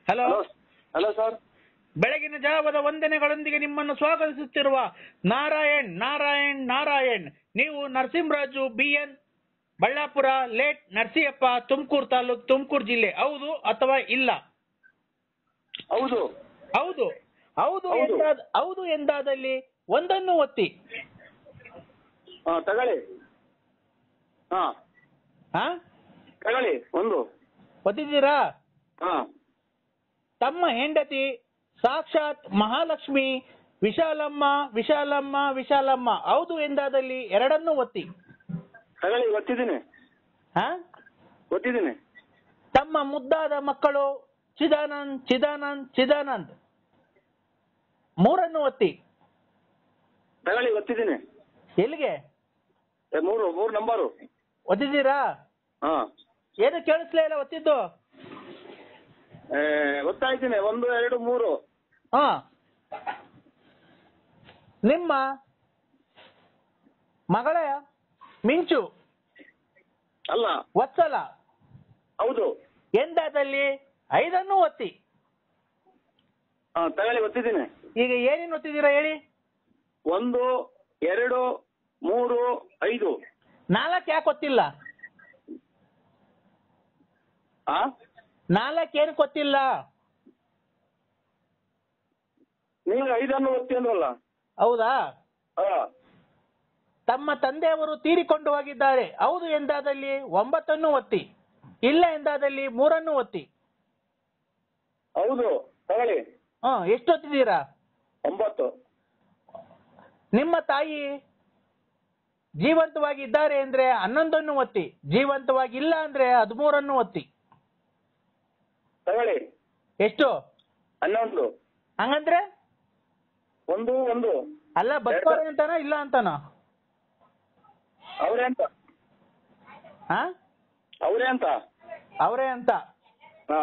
Hello hello hello sir ಬೆಳಗಿನ ಜಾವದ ವಂದನೆಗಳೊಂದಿಗೆ ನಿಮ್ಮನ್ನು ಸ್ವಾಗತಿಸುತ್ತಿರುವ ನಾರಾಯಣ್ ನಾರಾಯಣ್ ನಾರಾಯಣ್ ನೀವು Narasimharaju B N Ballapura late Narasiyappa Tumakuru taluk Tumakuru ಜಿಲ್ಲೆ ಹೌದು ಅಥವಾ ಇಲ್ಲ ಹೌದು ಹೌದು ಹೌದು ಹೌದು. ಎಂದಾದ ಹೌದು ಎಂದಾದಲ್ಲಿ ಒಂದನ್ನು ಒತ್ತಿ ಹಾ ತಗೊಳ್ಳಿ ಹಾ ಹಾ ತಗೊಳ್ಳಿ ಒಂದು ಒತ್ತಿದ್ದೀರಾ ಹಾ ತಮ್ಮ ಹೆಂಡತಿ ಸಾಕ್ಷಾತ್ ಮಹಾಲಕ್ಷ್ಮಿ ವಿಶಾಲಮ್ಮ ವಿಶಾಲಮ್ಮ ವಿಶಾಲಮ್ಮ ಹೌದು ಎಂದಾದಲ್ಲಿ ಎರಡನ್ನೂ ಒತ್ತಿ ತಗೊಳ್ಳಿ ಒತ್ತಿದ್ದೀನಿ ಹಾ ಒತ್ತಿದ್ದೀನಿ ತಮ್ಮ ಮುದ್ದಾದ ಮಕ್ಕಳು ಚಿದಾನಂದ್ ಚಿದಾನಂದ್ ಚಿದಾನಂದ್ ಮೂರನ್ನು ಒತ್ತಿ ತಗೊಳ್ಳಿ ಒತ್ತಿದ್ದೀನಿ ಎಲ್ಲಿಗೆ ಏ, ಮೂರು ಮೂರು ನಂಬರು ಒತ್ತಿದ್ದೀರಾ ಹಾ ಏನು ಕೇಳಿಸ್ಲೇ ಇಲ್ಲ ಒತ್ತಿದ್ದು ಏ, ಒತ್ತಾಯ್ತೀನಿ ಒಂದು ಎರಡು ಮೂರು ಹಾ ನಿಮ್ಮ ಮಗಳ ಮಿಂಚು ಅಲ್ಲ ವತ್ಸಲ ಹೌದು ಎಂದಾದಲ್ಲಿ ಐದನ್ನು ಒತ್ತಿ ಹಾ ತಗೊಳ್ಳಿ ಒತ್ತಿದ್ದೀನಿ ಈಗ ಏನೇನು ಒತ್ತಿದ್ದೀರಾ ಹೇಳಿ ಒಂದು ಎರಡು ಮೂರು ಐದು ನಾಲ್ಕು ಯಾಕೆ ಒತ್ತಿಲ್ಲ ಆ ನಾಲ್ಕು ಏನು ಗೊತ್ತಿಲ್ಲ ನೀವು ಐದನ್ನು ಒತ್ತಿ ಅಂದ್ರಲ್ಲ ಹೌದಾ ಹಾ ತಮ್ಮ ತಂದೆಯವರು ತೀರಿಕೊಂಡು ಹೋಗಿದ್ದಾರೆ ಹೌದು ಎಂದಾದಲ್ಲಿ ಒಂಬತ್ತನ್ನು ಒತ್ತಿ ಇಲ್ಲ ಎಂದಾದಲ್ಲಿ ಮೂರನ್ನು ಒತ್ತಿ ಹೌದು ತಗೊಳ್ಳಿ ಹ ಎಷ್ಟು ಒತ್ತಿದ್ದೀರಾ ಒಂಬತ್ತು ನಿಮ್ಮ ತಾಯಿ ಜೀವಂತವಾಗಿ ಇದ್ದಾರೆ ಅಂದ್ರೆ ಹನ್ನೊಂದನ್ನು ಒತ್ತಿ ಜೀವಂತವಾಗಿ ಇಲ್ಲ ಅಂದ್ರೆ ಹದಿಮೂರನ್ನು ಒತ್ತಿ ತಗೊಳ್ಳಿ ಎಷ್ಟು ಹನ್ನೊಂದು ಹಂಗಂದ್ರೆ ಒಂದು ಒಂದು ಅಲ್ಲ ಬದುಕೋರೆ ಅಂತಾನ ಇಲ್ಲ ಅಂತಾನ ಅವರೇ ಅಂತ ಹಾ ಅವರೇ ಅಂತ ಅವರೇ ಅಂತ ಹಾ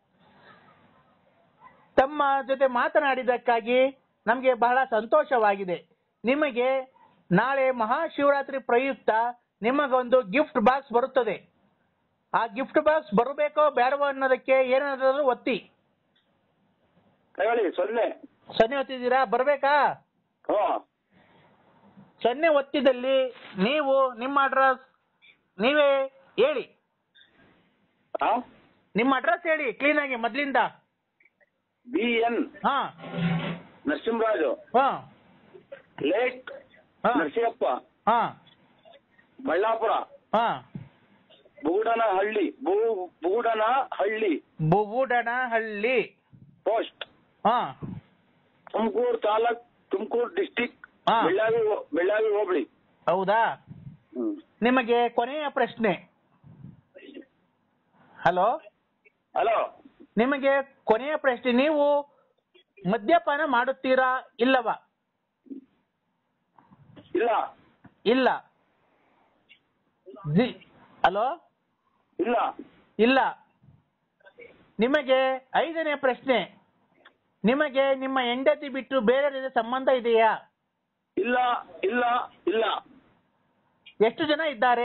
ತಮ್ಮ ಜೊತೆ ಮಾತನಾಡಿದ್ದಕ್ಕಾಗಿ ನಮಗೆ ಬಹಳ ಸಂತೋಷವಾಗಿದೆ ನಿಮಗೆ ನಾಳೆ ಮಹಾಶಿವರಾತ್ರಿ ಪ್ರಯುಕ್ತ ನಿಮಗೊಂದು ಗಿಫ್ಟ್ ಬಾಕ್ಸ್ ಬರುತ್ತದೆ ಆ ಗಿಫ್ಟ್ ಬಾಕ್ಸ್ ಬರಬೇಕೋ ಬೇಡವೋ ಅನ್ನೋದಕ್ಕೆ ಏನಾದರೂ ಒತ್ತಿ ತಗೊಳ್ಳಿ ಸೊನ್ನೆ ಸೊನ್ನೆ ಒತ್ತಿದ್ದೀರಾ ಬರ್ಬೇಕಾ ಹಾ ಸೊನ್ನೆ ಒತ್ತಿದಲ್ಲಿ ನೀವು ನಿಮ್ಮ ಅಡ್ರೆಸ್ ನೀವೇ ಹೇಳಿ ಹಾ ನಿಮ್ಮ ಅಡ್ರೆಸ್ ಹೇಳಿ ಕ್ಲೀನ್ ಆಗಿ ಮೊದ್ಲಿಂದ ಬಿ ಎನ್ ಹಾ ನರಸಿಂಹರಾಜು ಹಾ ಲೇಟ್ ಹಾ ನರಸಿಂಹಪ್ಪ ಹಾ ಬಳ್ಳಾಪುರ ಹಾ ಬುಗುಡನ ಹಳ್ಳಿ ಬು- ಬುಗುಡನ ಹಳ್ಳಿ ಬುಗುಡನಹಳ್ಳಿ ಪೋಸ್ಟ್ ಹಾ ತುಮಕೂರು ತಾಲೂಕ್ ತುಮಕೂರು ಡಿಸ್ಟಿಕ್ ಹಾ. ಬೆಳ್ಳಾವಿ ಹೋ- ಬೆಳ್ಳಾವಿ ಹೋಬಳಿ ಹೌದಾ ಹ್ಮ್ ನಿಮಗೆ ಕೊನೆಯ ಪ್ರಶ್ನೆ ಹಲೋ ಹಲೋ ನಿಮಗೆ ಕೊನೆಯ ಪ್ರಶ್ನೆ ನೀವು ಮದ್ಯಪಾನ ಮಾಡುತ್ತೀರಾ ಇಲ್ಲವಾ ಇಲ್ಲ ಇಲ್ಲ ಜಿ- ಹಲೋ ಇಲ್ಲ ಇಲ್ಲ ನಿಮಗೆ ಐದನೇ ಪ್ರಶ್ನೆ ನಿಮಗೆ ನಿಮ್ಮ ಹೆಂಡತಿ ಬಿಟ್ಟು ಬೇರೆ ಜೊತೆ ಸಂಬಂಧ ಇದೆಯಾ ಇಲ್ಲ ಇಲ್ಲ ಇಲ್ಲ ಎಷ್ಟು ಜನ ಇದ್ದಾರೆ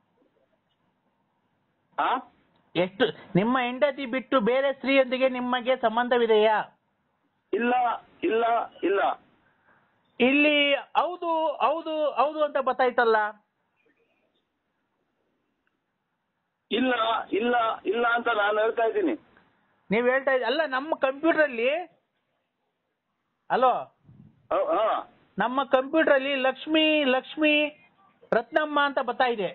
ಹಾ ಎಷ್ಟು ನಿಮ್ಮ ಹೆಂಡತಿ ಬಿಟ್ಟು ಬೇರೆ ಸ್ತ್ರೀಯೊಂದಿಗೆ ನಿಮಗೆ ಸಂಬಂಧವಿದೆಯಾ ಇಲ್ಲ ಇಲ್ಲ ಇಲ್ಲ ಇಲ್ಲಿ ಹೌದು ಹೌದು ಹೌದು ಅಂತ ಗೊತ್ತಾಯ್ತಲ್ಲ ಇಲ್ಲ ಇಲ್ಲ ಇಲ್ಲ ಅಂತ ನಾನು ಹೇಳ್ತಾ ಇದ್ದೀನಿ ನೀವ್ ಹೇಳ್ತಾ ಇದ್ದ ಅಲ್ಲ ನಮ್ಮ ಕಂಪ್ಯೂಟರ್ ಅಲ್ಲಿ ಹಲೋ ಹ- ಹಾ ನಮ್ಮ ಕಂಪ್ಯೂಟರ್ ಅಲ್ಲಿ ಲಕ್ಷ್ಮಿ ಲಕ್ಷ್ಮಿ ರತ್ನಮ್ಮ ಅಂತ ಬರ್ತಾ ಇದೆ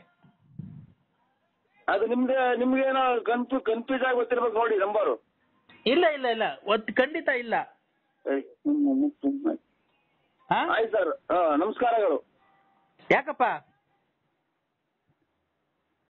ಅದು ನಿಮ್ಗೆ ನಿಮ್ಗೇನೋ ಕನ್ಫ್ಯೂ ಕನ್ಫ್ಯೂಸ್ ಆಗಿ ಗೊತ್ತಿರ್ಬೇಕು ನೋಡಿ ನಂಬರು ಇಲ್ಲ ಇಲ್ಲ ಇಲ್ಲ ಒತ್ ಖಂಡಿತ ಇಲ್ಲ ಹಾ ಆಯ್ತು ಸರ್ ಹಾ ನಮಸ್ಕಾರಗಳು ಯಾಕಪ್ಪ